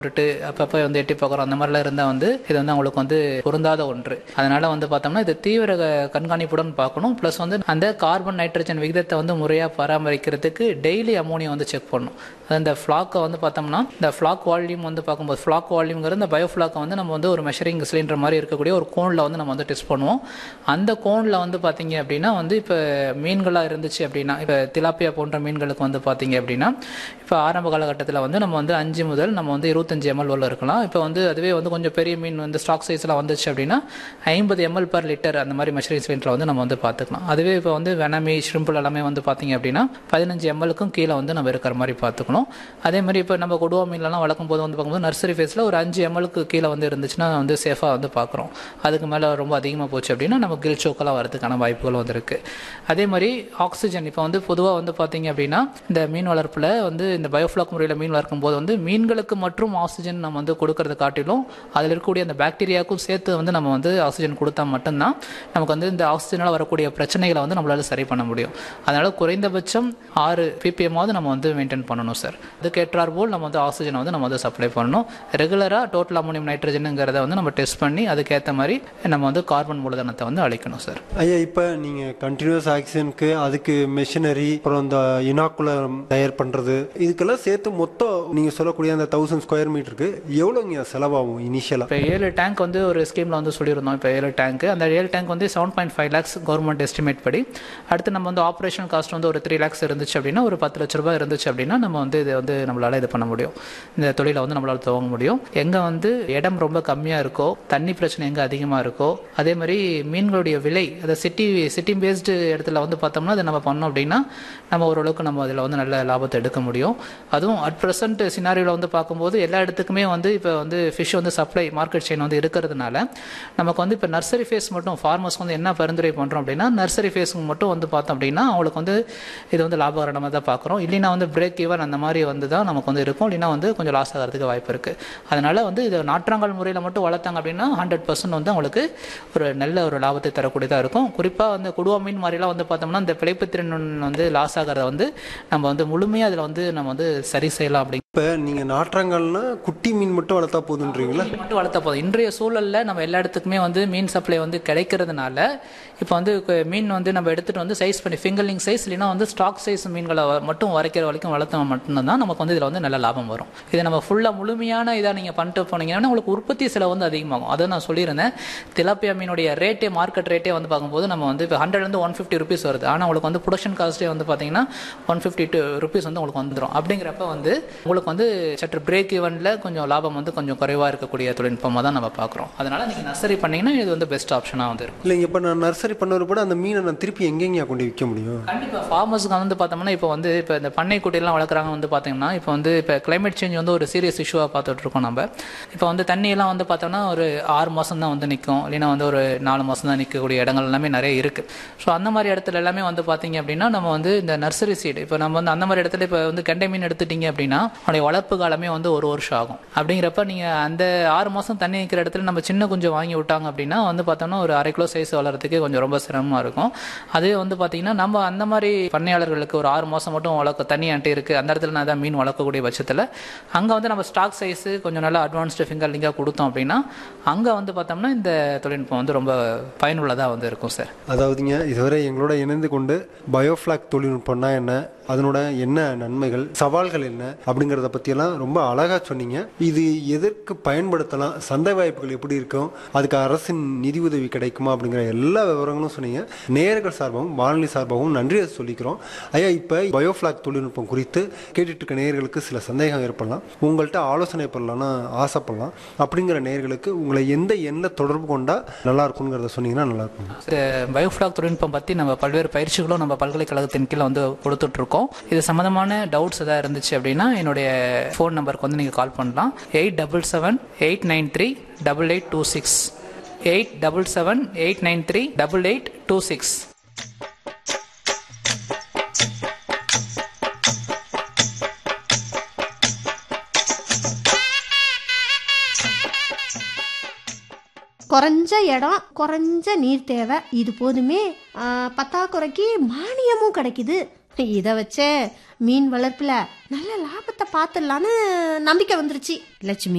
விட்டு அப்பப்போ வந்து எட்டி பார்க்குறோம் அந்த மாதிரிலாம் இருந்தால் வந்து இது வந்து அவங்களுக்கு வந்து பொருந்தாத ஒன்று அதனால வந்து பார்த்தோம்னா இது தீவிர க- கண்காணிப்புடன் பார்க்கணும் ப்ளஸ் வந்து அந்த கார்பன் நைட்ரஜன் விகிதத்தை வந்து முறையாக பராமரிக்கிறதுக்கு டெய்லி அமோனியா வந்து செக் பண்ணணும் அது இந்த ஃப்ளாக்கை வந்து பார்த்தோம்னா இந்த ஃப்ளாக் வால்யூம் வந்து பார்க்கும்போது ஃப்ளாக் வால்யூம்ங்கிறது இந்த பயோஃப்ளாக்கை வந்து நம்ம வந்து ஒரு மெஷரிங் சிலிண்டர் மாதிரி இருக்கக்கூடிய ஒரு கோனில் வந்து நம்ம வந்து டெஸ்ட் பண்ணுவோம் அந்த கோனில் வந்து பார்த்தீங்க அப்படின்னா வந்து இப்போ மீன்களாக இருந்துச்சு அப்படின்னா இப்போ திலாப்பியா போன்ற மீன்களுக்கு வந்து பார்த்தீங்க அப்படின்னா இப்போ ஆரம்ப காலகட்டத்தில் வந்து நம்ம வந்து அஞ்சு முதல் நம்ம வந்து இருபத்தஞ்சு எம்எல் உள்ள இருக்கலாம் இப்போ வந்து அதுவே வந்து கொஞ்சம் பெரிய மீன் வந்து ஸ்டாக் சைஸ்லாம் வந்துச்சு அப்படின்னா ஐம்பது எம்எல் பர் லிட்டர் அந்த மாதிரி மெஷரிங் சிலிண்டரில் வந்து நம்ம வந்து பார்த்துக்கலாம் அதுவே இப்போ வந்து வெனமி ஷ்ரிம்பிள் எல்லாமே வந்து பார்த்தீங்க அப்படின்னா பதினஞ்சு எம்எல்க்கும் கீழே வந்து நம்ம இருக்கிற மாதிரி பார்த்துக்கணும் அதே மாதிரி இப்போ நம்ம கொடுவா மீன்லாம் வளர்க்கும் போது வந்து பார்க்கும்போது நர்சரி ஃபேஸில் ஒரு அஞ்சு எம்எல்க்கு கீழே வந்து இருந்துச்சுன்னா வந்து சேஃபாக வந்து பார்க்குறோம் அதுக்கு மேலே ரொம்ப அதிகமாக போச்சு அப்படின்னா நம்ம கில் சோக்கெல்லாம் வரதுக்கான வாய்ப்புகள் வந்து இருக்குது அதே மாதிரி ஆக்சிஜன் இப்போ வந்து பொதுவாக வந்து பார்த்தீங்க அப்படின்னா இந்த மீன் வளர்ப்பில் வந்து இந்த பயோஃப்ளாக் முறையில் மீன் வளர்க்கும் போது வந்து மீன்களுக்கு மற்றும் ஆக்சிஜன் நம்ம வந்து கொடுக்கறத காட்டிலும் அதில் இருக்கக்கூடிய அந்த பாக்டீரியாவுக்கும் சேர்த்து வந்து நம்ம வந்து ஆக்சிஜன் கொடுத்தா மட்டும்தான் நமக்கு வந்து இந்த ஆக்சிஜனால் வரக்கூடிய பிரச்சனைகளை வந்து நம்மளால சரி பண்ண முடியும் அதனால் குறைந்தபட்சம் ஆறு பிபிஎம்மாவது நம்ம வந்து மெயின்டைன் பண்ணணும் சார் அதுக்கேற்றார் போல் நம்ம வந்து ஆக்சிஜனை வந்து நம்ம வந்து சப்ளை பண்ணணும் ரெகுலராக டோட்டல் அமோனியம் நைட்ரஜனுங்கிறத வந்து நம்ம டெஸ்ட் பண்ணி அதுக்கேற்ற மாதிரி நம்ம வந்து கார்பன் மூலதனத்தை வந்து அழிக்கணும் சார் ஐயா இப்போ நீங்கள் கண்டினியூஸ் ஆக்சிஜனுக்கு அதுக்கு மெஷினரி அப்புறம் இந்த இனாக்குலம் தயார் பண்ணுறது இதுக்கெல்லாம் சேர்த்து மொத்தம் நீங்கள் சொல்லக்கூடிய அந்த தௌசண்ட் ஸ்கொயர் மீட்டருக்கு எவ்வளோங்க செலவாகும் இனிஷியலாக இப்போ ஏழு டேங்க் வந்து ஒரு ஸ்கீமில் வந்து சொல்லியிருந்தோம் இப்போ ஏழு டேங்க் அந்த ஏழு டேங்க் வந்து seven point five lakhs government estimate படி அடுத்து நம்ம வந்து ஆப்ரேஷன் காஸ்ட் வந்து ஒரு த்ரீ லேக்ஸ் இருந்துச்சு அப்படின்னா ஒரு பத்து லட்ச ரூபாய் இருந்துச்சு அப்படின்னா நம்ம வந்து இதை வந்து நம்மளால் இது பண்ண முடியும் இந்த தொழிலை வந்து நம்மளால் துவங்க முடியும் எங்கே வந்து இடம் ரொம்ப கம்மியாக இருக்கோ தண்ணி பிரச்சனை எங்கே அதிகமாக இருக்கோ அதே மாதிரி மீன்களுடைய விலை அதை சிட்டி சிட்டி பேஸ்டு இடத்துல வந்து பார்த்தோம்னா அதை நம்ம பண்ணோம் அப்படின்னா நம்ம ஓரளவுக்கு நம்ம அதில் வந்து நல்ல லாபத்தை எடுக்க முடியும் அதுவும் அட் ப்ரெசன்ட் சினாரியோவில் வந்து பார்க்கும்போது எல்லா இடத்துக்குமே வந்து இப்போ வந்து ஃபிஷ் வந்து சப்ளை மார்க்கெட் செயின் வந்து இருக்கிறதுனால நமக்கு வந்து இப்போ நர்சரி ஃபேஸ் மட்டும் ஃபார்மர்ஸ் வந்து என்ன பரிந்துரை பண்ணுறோம் அப்படின்னா நர்சரி ஃபேஸுக்கு மட்டும் வந்து பார்த்தோம் அப்படின்னா அவங்களுக்கு வந்து இது வந்து லாபகரமாக தான் பார்க்குறோம் இல்லைன்னா வந்து பிரேக் ஈவன் அந்த மாதிரி வந்து தான் நமக்கு வந்து இருக்கும் இல்லைன்னா வந்து கொஞ்சம் லாஸ் ஆகிறதுக்கு வாய்ப்பு இருக்குது அதனால் வந்து இது நாற்றாங்கல் முறையில் மட்டும் வளர்த்தாங்க அப்படின்னா ஹண்ட்ரட் பர்சன்ட் வந்து அவங்களுக்கு ஒரு நல்ல ஒரு லாபத்தை தரக்கூடியதாக இருக்கும் குறிப்பாக வந்து குடுவா மீன் மாதிரிலாம் வந்து பார்த்தோம்னா இந்த பிழைப்புத்திறன் வந்து லாஸ் ஆகிறத வந்து நம்ம வந்து முழுமையாக அதில் வந்து நம்ம வந்து சரி செய்யலாம் அப்படி இப்போ நீங்கள் நாற்றாங்கல்னா குட்டி மீன் மட்டும் வளர்த்தா போதுன்றீங்களா மீன் மட்டும் வளர்த்தா போதும் இன்றைய சூழலில் நம்ம எல்லா இடத்துக்குமே வந்து மீன் சப்ளை வந்து கிடைக்கிறதுனால இப்போ வந்து கு- மீன் வந்து நம்ம எடுத்துகிட்டு வந்து சைஸ் பண்ணி ஃபிங்கர்லிங் சைஸ் இல்லைன்னா வந்து ஸ்டாக் சைஸ் மீன்களை வ- மட்டும் வரைக்கிற வரைக்கும் வளர்த்தா மட்டும்தான் நமக்கு வந்து இதில் வந்து நல்ல லாபம் வரும் இதை நம்ம ஃபுல்லாக முழுமையான இதாக நீங்கள் பண்ணிட்டு போனீங்கன்னா உங்களுக்கு உற்பத்தி செலவு வந்து அதிகமாகும் அதை நான் சொல்லியிருந்தேன் திலாப்பியா மீனுடைய ரேட்டே மார்க்கெட் ரேட்டே வந்து பார்க்கும்போது நம்ம வந்து இப்போ ஹண்ட்ரட்லேருந்து ஒன் ஃபிஃப்டி ருபீஸ் வருது ஆனால் உங்களுக்கு வந்து ப்ரொடக்ஷன் காஸ்ட்டே வந்து பார்த்தீங்கன்னா ஒன் ஃபிஃப்டி டூ ருபீஸ் வந்து உங்களுக்கு வந்துடும் அப்படிங்கிறப்ப வந்து உங்களுக்கு வந்து சற்று பிரேக் ஈவனில் கொஞ்சம் லாபம் வந்து கொஞ்சம் குறைவாக இருக்கக்கூடிய தொழில்நுட்பமாக தான் நம்ம பார்க்குறோம் அதனால் நீங்கள் நர்சரி பண்ணீங்கன்னா இது வந்து பெஸ்ட் ஆப்ஷனாக வந்து இருக்கும் இல்லைங்க இப்போ நான் நர்சரி பண்ணவர் கூட அந்த மீனை நான் திருப்பி எங்கெங்கயா கொண்டு விற்க முடியும் கண்டிப்பாக ஃபார்மர்ஸ்க்கு வந்து பார்த்தோம்னா இப்போ வந்து இப்போ இந்த பண்ணை குட்டியெல்லாம் வளர்க்குறாங்க வந்து பார்த்தீங்கன்னா இப்போ வந்து இப்போ climate சேஞ்ச் வந்து ஒரு சீரியஸ் இஷ்யூவாக பார்த்துட்டு இருக்கோம் நம்ம இப்போ வந்து தண்ணியெல்லாம் வந்து பார்த்தோம்னா ஒரு ஆறு மாதம் தான் வந்து நிற்கும் இல்லைன்னா வந்து ஒரு நாலு மாதம் தான் நிற்கக்கூடிய இடங்கள் எல்லாமே நிறைய இருக்குது ஸோ அந்த மாதிரி இடத்துல எல்லாமே வந்து பார்த்தீங்க அப்படின்னா நம்ம வந்து இந்த நர்சரி சீடு இப்போ நம்ம வந்து அந்த மாதிரி இடத்துல இப்போ வந்து கெண்டை மீன் எடுத்துட்டீங்க அப்படின்னா அவனுடைய வளர்ப்பு காலமே வந்து ஒரு வருஷம் ஆகும் அப்படிங்கிறப்ப நீங்கள் அந்த ஆறு மாதம் தண்ணி நிற்கிற இடத்துல நம்ம சின்ன குஞ்சு வாங்கி விட்டாங்க அப்படின்னா வந்து பார்த்தோம்னா ஒரு அரை கிலோ சைஸ் வளர்கிறதுக்கு கொஞ்சம் ரொம்ப சிரமமாக இருக்கும் அதே வந்து பார்த்தீங்கன்னா நம்ம அந்த மாதிரி பண்ணையாளர்களுக்கு ஒரு ஆறு மாதம் மட்டும் வளர்க்க தண்ணி அண்டை இருக்குது அந்த இடத்துல நான் தான் மீன் வளர்க்கக்கூடிய பட்சத்தில் அங்கே வந்து நம்ம ஸ்டாக் சைஸு கொஞ்சம் நல்லா அட்வான்ஸ்டு ஃபிங்கர் லிங்காக கொடுத்தோம் அப்படின்னா அங்கே வந்து பார்த்தோம்னா இந்த தொழில்நுட்பம் வந்து ரொம்ப பயனுள்ளதாக வந்து இருக்கும் சார் அதாவதுங்க இதுவரை எங்களோட இணைந்து கொண்டு பயோஃப்ளாக் தொழில்நுட்பம்னா என்ன அதனோட என்ன நன்மைகள் சவால்கள் என்ன அப்படிங்கிறத பற்றியெல்லாம் ரொம்ப அழகாக சொன்னீங்க இது எதற்கு பயன்படுத்தலாம் சந்தை வாய்ப்புகள் எப்படி இருக்கும் அதுக்கு அரசின் நிதி உதவி கிடைக்குமா அப்படிங்கிற எல்லா விவரங்களும் சொன்னீங்க நேயர்கள் சார்பாகவும் வானொலி சார்பாகவும் நன்றியை சொல்லிக்கிறோம் ஐயா இப்போ பயோஃப்ளாக் தொழில்நுட்பம் குறித்து கேட்டுட்டு இருக்க நேயர்களுக்கு சில சந்தேகம் ஏற்படலாம் உங்கள்கிட்ட ஆலோசனை பண்ணலாம்னு ஆசைப்படலாம் அப்படிங்கிற நேயர்களுக்கு உங்களை எந்த எண்ணில் தொடர்பு கொண்டா நல்லா இருக்குங்கிறத சொன்னீங்கன்னா நல்லா இருக்கும் இந்த பயோஃப்ளாக் தொழில்நுட்பம் பற்றி நம்ம பல்வேறு பயிற்சிகளும் நம்ம பல்கலைக்கழகத்தின் கீழே வந்து கொடுத்துட்ருக்கோம் இது சம்மந்தமான டவுட்ஸ் எதாவது இருந்துச்சு அப்படின்னா என்னுடைய ஃபோன் நம்பருக்கு வந்து நீங்கள் கால் பண்ணலாம் eight double seven eight nine three double eight two six eight double seven eight nine three double eight two six குறைஞ்ச இடம் குறைஞ்ச நீர் தேவை இது போதுமே ஆ, பத்தாக்குறைக்கு மானியமும் கிடைக்குது இதை வச்சே மீன் வளர்ப்புல நல்ல லாபத்தை பார்த்துடலான்னு நம்பிக்கை வந்துருச்சு லட்சுமி